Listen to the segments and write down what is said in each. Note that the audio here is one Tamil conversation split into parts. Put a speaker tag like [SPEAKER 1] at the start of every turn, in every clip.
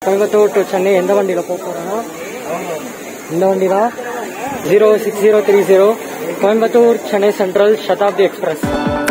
[SPEAKER 1] கோயம்புத்தூர் டு சென்னை எந்த வண்டியில் போக போகிறோன்னா இந்த வண்டி தான் zero six zero three zero Coimbatore Chennai central Shatabdi express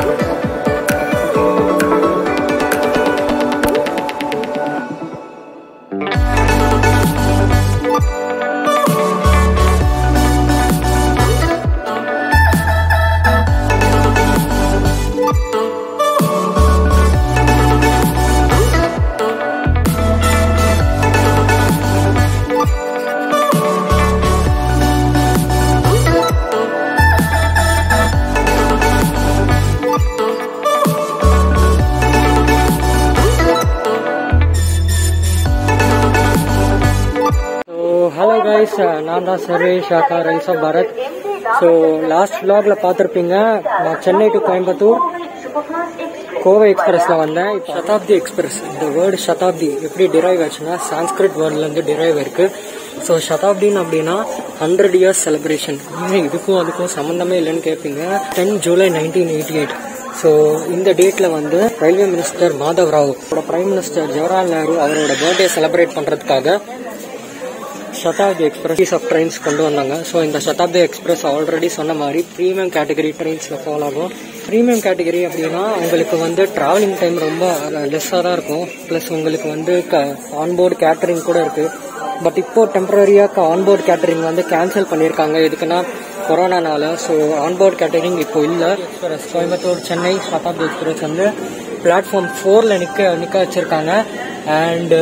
[SPEAKER 1] so hello guys நான் தான் Sarvesh aka rise of Bharat so last vlogல பார்த்துருப்பீங்க நான் சென்னை டு கோயம்புத்தூர் கோவை எக்ஸ்பிரஸ்ல வந்தேன் இப்போ சதாப்தி எக்ஸ்பிரஸ் இந்த வேர்டு சதாப்தி எப்படி டிரைவ் ஆச்சுன்னா சான்ஸ்கிரிட் வேர்ட்லேருந்து டிரைவ் இருக்கு ஸோ சதாப்தின்னு அப்படின்னா ஹண்ட்ரட் இயர்ஸ் செலிப்ரேஷன் ஏன் இதுக்கும் அதுக்கும் சம்மந்தமே இல்லைன்னு கேட்பீங்க ten July nineteen eighty eight so இந்த டேட்ல வந்து railway minister Madhav Rao prime minister Jawaharlal Nehru அவரோட பர்த்டே செலிப்ரேட் பண்றதுக்காக சதாப்தி எக்ஸ்பிரஸ் ஆஃப் ட்ரெயின்ஸ் கொண்டு வந்தாங்க ஸோ இந்த சதாப்தி எக்ஸ்பிரஸ் ஆல்ரெடி சொன்ன மாதிரி ப்ரீமியம் கேட்டகரி ட்ரெயின்ஸில் ஃபாலோ ஆகும் ப்ரீமியம் கேட்டகரி அப்படின்னா உங்களுக்கு வந்து ட்ராவலிங் டைம் ரொம்ப லெஸ்ஸாக தான் இருக்கும் ப்ளஸ் உங்களுக்கு வந்து ஆன்போர்டு கேட்டரிங் கூட இருக்கு பட் இப்போ டெம்பரரியாக ஆன்போர்டு கேட்டரிங் வந்து கேன்சல் பண்ணியிருக்காங்க எதுக்குன்னா கொரோனானால ஸோ ஆன்போர்டு கேட்டரிங் இப்போ இல்லை எக்ஸ்பிரஸ் கோயம்புத்தூர் சென்னை சதாப்தி எக்ஸ்பிரஸ் வந்து பிளாட்ஃபார்ம் ஃபோரில் நிற்க நிற்க வச்சிருக்காங்க அண்ட்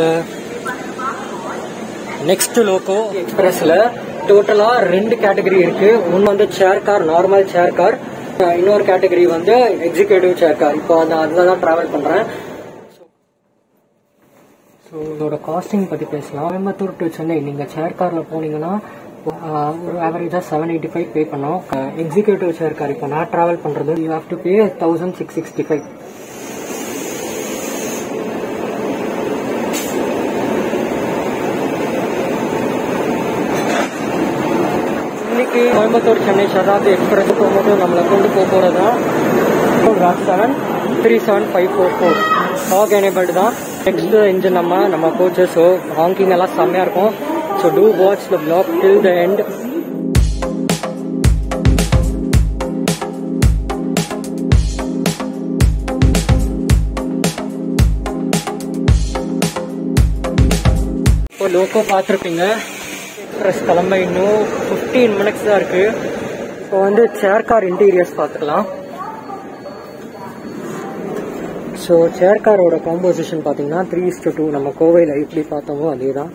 [SPEAKER 1] நெக்ஸ்ட் லோகோ எக்ஸ்பிரஸ்ல டோட்டலா ரெண்டு கேட்டகரி இருக்கு ஒன்னு வந்து chair car normal chair car இன்னொரு கேட்டகரி வந்து எக்ஸிகியூட்டிவ் சேர் கார் இப்போ அந்த அதில் தான் டிராவல் பண்றேன் ஸோ இதோட காஸ்டிங் பத்தி பேசலாம் கோயம்புத்தூர் டு சென்னை நீங்க சேர் கார்ல போனீங்கன்னா ஆஹ், ஒரு ஆவரேஜா செவன் எயிட்டி ஃபைவ் பே பண்ணோம் எக்ஸிகியூட்டிவ் சேர் கார் இப்போ நான் டிராவல் பண்றது you have to pay thousand six sixty five இன்னைக்கு கோயம்புத்தூர் சென்னை சதாப்தி எக்ஸ்பிரஸ் போகும்போது நம்மளை கொண்டு போக போகிறதா ராக் seven three seven five four four HOG enabled தான் நெக்ஸ்ட் இன்ஜின் நம்ம நம்ம கோச்சஸ் ஸோ ஹாங்கிங் எல்லாம் செம்மையாக இருக்கும் so do watch the vlog till the end இப்போ லோக்கோ பார்த்துருப்பீங்க எக்ஸ்பிரஸ் கிளம்ப இன்னும் ஃபிஃப்டீன் மினிட்ஸ் தான் இருக்கு இப்போ வந்து சேர் கார் இன்டீரியர்ஸ் பார்த்துக்கலாம் ஸோ சேர் காரோட காம்போசிஷன் பார்த்தீங்கன்னா த்ரீ டு டூ நம்ம கோவையில் எப்படி பார்த்தோமோ அதே தான்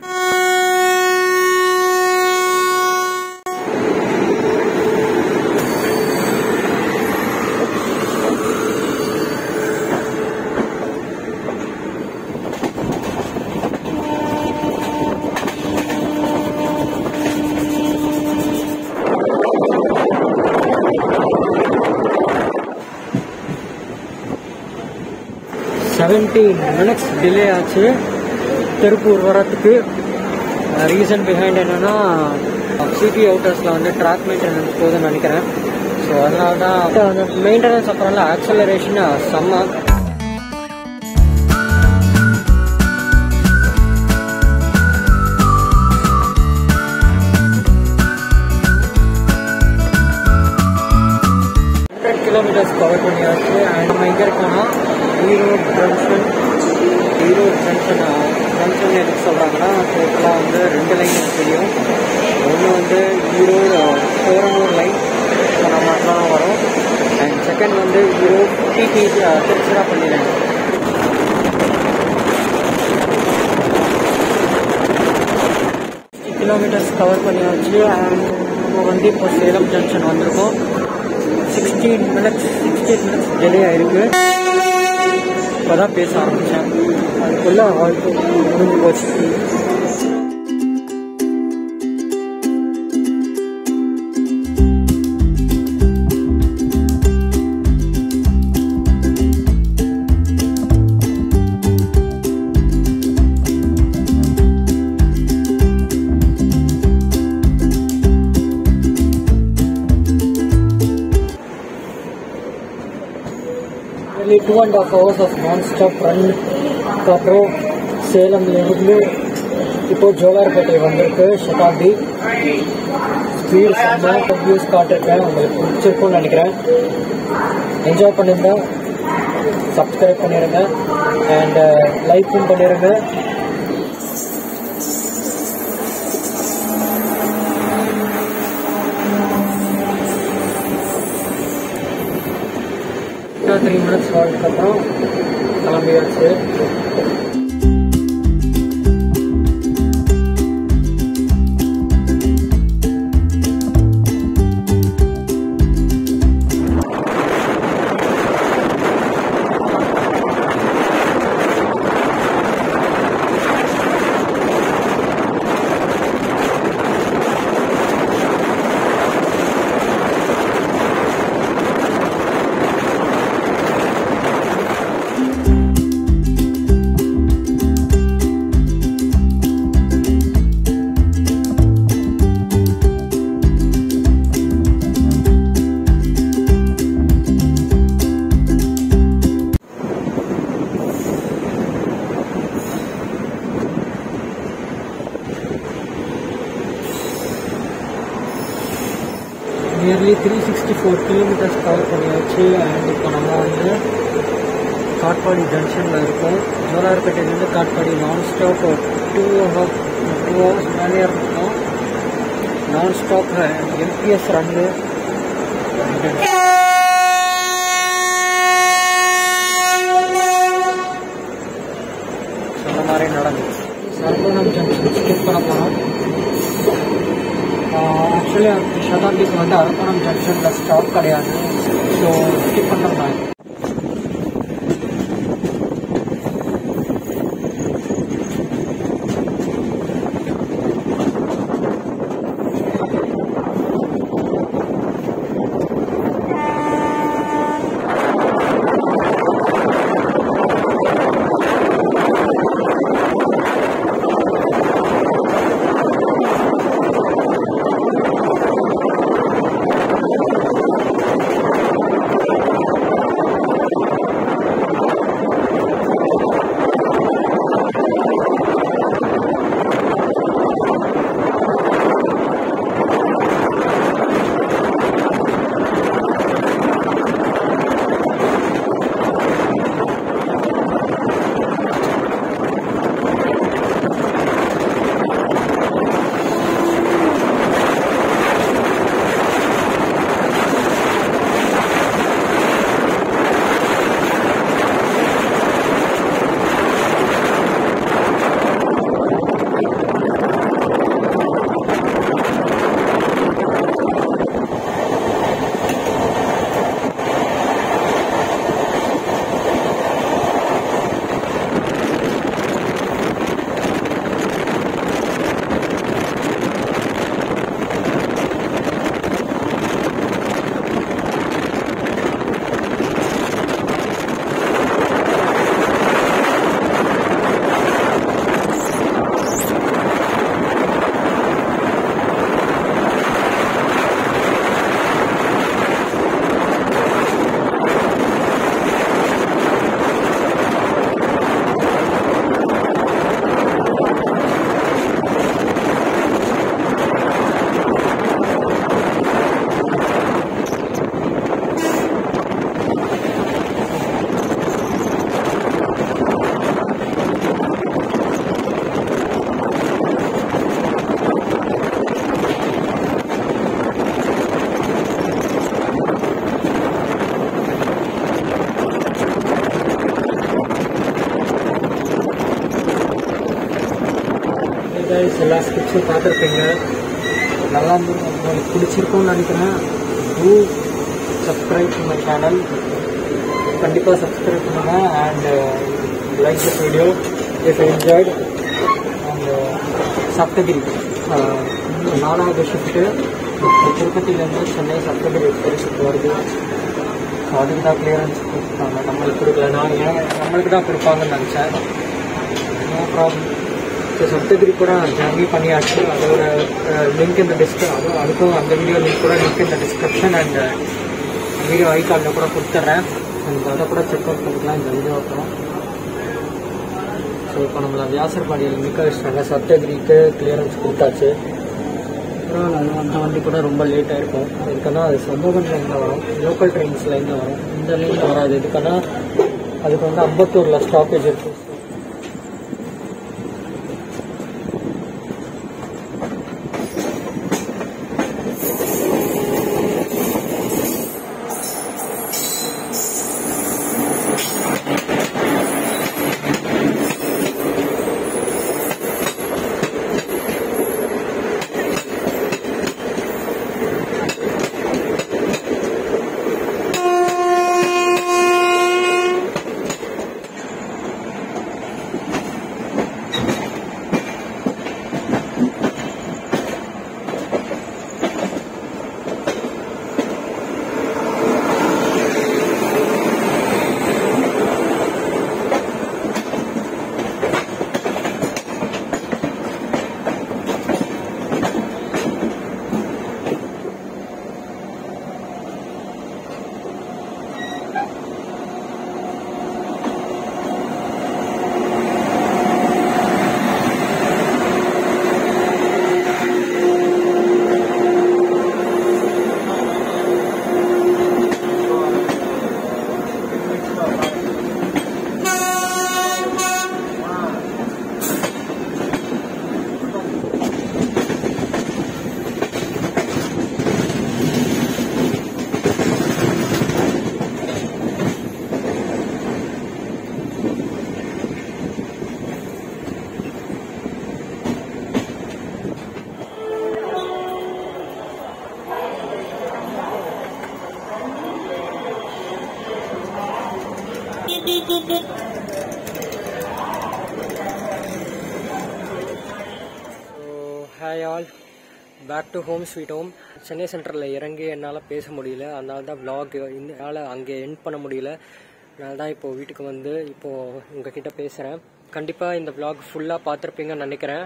[SPEAKER 1] செவன்டீன் மினிட்ஸ் டிலே ஆச்சு திருப்பூர் வரத்துக்கு ரீசன் பிஹைண்ட் என்னன்னா சிபி அவுட்டர்ஸில் வந்து ட்ராக் மெயின்டெனன்ஸ் போகுதுன்னு நினைக்கிறேன் ஸோ அதனால தான் அந்த மெயின்டெனன்ஸ் அப்புறம்ல ஆக்சலரேஷன் செம்ம ஹண்ட்ரட் கிலோமீட்டர்ஸ் கவர் பண்ணியாச்சு அண்ட் நம்ம எங்கே இருக்கோம்னா Erode junction Erode junction junction எதுக்கு சொல்கிறாங்கன்னா டோட்டலாக வந்து ரெண்டு லைன் தெரியும் ஒன்று வந்து ஈரோடு கோரமூர் லைன் இப்போ நம்ம தான் வரோம் அண்ட் செகண்ட் வந்து ஈரோடு டிடி திருச்சிராப்பள்ளி லைன் கிலோமீட்டர்ஸ் கவர் பண்ணியாச்சு அண்ட் நம்ம வந்து இப்போ சேலம் ஜங்ஷன் வந்திருக்கோம் sixteen minutes sixteen minutes delay ஆயிருக்கு இப்போதான் பேச ஆரம்பித்தேன் அதுக்குள்ள வாழ்க்கை முடிஞ்சு போச்சு Nearly two and a half hours of non-stop run. அப்புறம் சேலம்லேருந்து இப்போ ஜோலார்பேட்டை வந்திருக்கு சதாப்தி ஸ்பீடு செம்ம வியூஸ் காட்டிருக்கேன் உங்களுக்கு பிடிச்சிருக்கும்னு நினைக்கிறேன் என்ஜாய் பண்ணிருந்தா சப்ஸ்கிரைப் பண்ணிடுங்க அண்ட் லைக்கும் பண்ணிடுங்க த்ரீ மினிட்ஸ் வாழ்க்கப்புறம் கிளம்பியாச்சு nearly three sixty four kilometres cover பண்ணியாச்சு அண்ட் இப்போ நம்ம வந்து காட்பாடி ஜங்ஷனில் இருக்கோம் ஜோலார்பேட்டையிலேருந்து Katpadi non stop two hour two hours மேலே இருக்கோம் நான் ஸ்டாப் எம்பிஎஸ் ரன்னு சொன்ன மாதிரி நடந்துச்சு சர்வனம் ஜங்ஷன் ஸ்கிப் பண்ண போனோம் ஆக்சுவலி சதாப்திக்கு வந்து அரக்கோணம் ஜங்ஷனில் ஸ்டாப் கிடையாது ஸோ ஸ்கிப் பண்ணுறேன் கைஸ் எல்லா ஸ்கிப்ஸும் பார்த்துருப்பீங்க நல்லா இருந்து உங்களுக்கு பிடிச்சிருக்கும்னு நினைக்கிறேன் டூ சப்ஸ்கிரைப் மை சேனல் கண்டிப்பாக சப்ஸ்கிரைப் பண்ணுங்கள் and like the video if enjoyed and Saptagiri அஹ், இன்னும் நாலாவது ஷிஃப்ட்டு திருப்பதியிலேருந்து சென்னை சப்தகிரி எக்ஸ்பிரஸ் வருது ஸோ அதுக்கு தான் கிளியரன்ஸ் கொடுத்துருக்காங்க நம்மளுக்கு கொடுக்கல நான் ஏன் நம்மளுக்கு தான் கொடுப்பாங்கன்னு நினச்சேன் நோ ப்ராப்ளம் ஸோ சப்தகிரி கூட ஜர்னி பண்ணியாச்சு அதோட லிங்க் இந்த டிஸ்கிரி அதுவும் அதுக்கும் அந்த வீடியோ லிங்க் கூட லிங்க் இந்த டிஸ்கிரிப்ஷன் அண்ட் வீடியோ ஐ கார்டில் கூட கொடுத்துட்றேன் அந்த அதை கூட செக் அவுட் பண்ணிக்கலாம் இந்த வீடியோ அப்புறம் ஸோ இப்போ நம்மளை வியாசர்பாடியில் நிற்க வச்சிட்டாங்க சப்தகிரிக்கு கிளியரன்ஸ் கொடுத்தாச்சு அப்புறம் அது அந்த வண்டி கூட ரொம்ப லேட்டாக இருக்கும் எதுக்குன்னா அது சமூகம் ட்ரெயினில் வரும் லோக்கல் ட்ரெயின்ஸ்லேருந்து வரும் இந்த லைனில் வராது எதுக்குன்னா அதுக்கு வந்து அம்பத்தூரில் ஸ்டாப்பேஜ் இருக்குது so hi all back to home sweet home Chennai சென்டரில் இறங்கி என்னால் பேச முடியல அதனால தான் vlog என்னால் அங்கே எண்ட் பண்ண முடியல அதனால தான் இப்போது வீட்டுக்கு வந்து இப்போது உங்ககிட்ட பேசுகிறேன் கண்டிப்பாக இந்த vlog ஃபுல்லாக பார்த்துருப்பீங்கன்னு நினைக்கிறேன்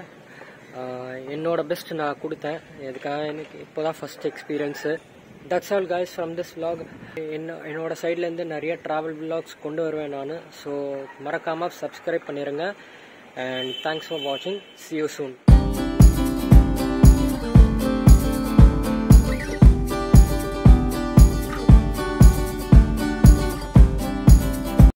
[SPEAKER 1] ஆஹ் என்னோட பெஸ்ட் நான் கொடுத்தேன் எதுக்காக எனக்கு இப்போ தான் first experience that's all guys from this vlog என்ன என்னோட சைட்லேருந்து நிறைய ட்ராவல் vlogs கொண்டு வருவேன் நான் ஸோ மறக்காமல் சப்ஸ்கிரைப் பண்ணிடுங்க அண்ட் தேங்க்ஸ் ஃபார் வாட்சிங் see you soon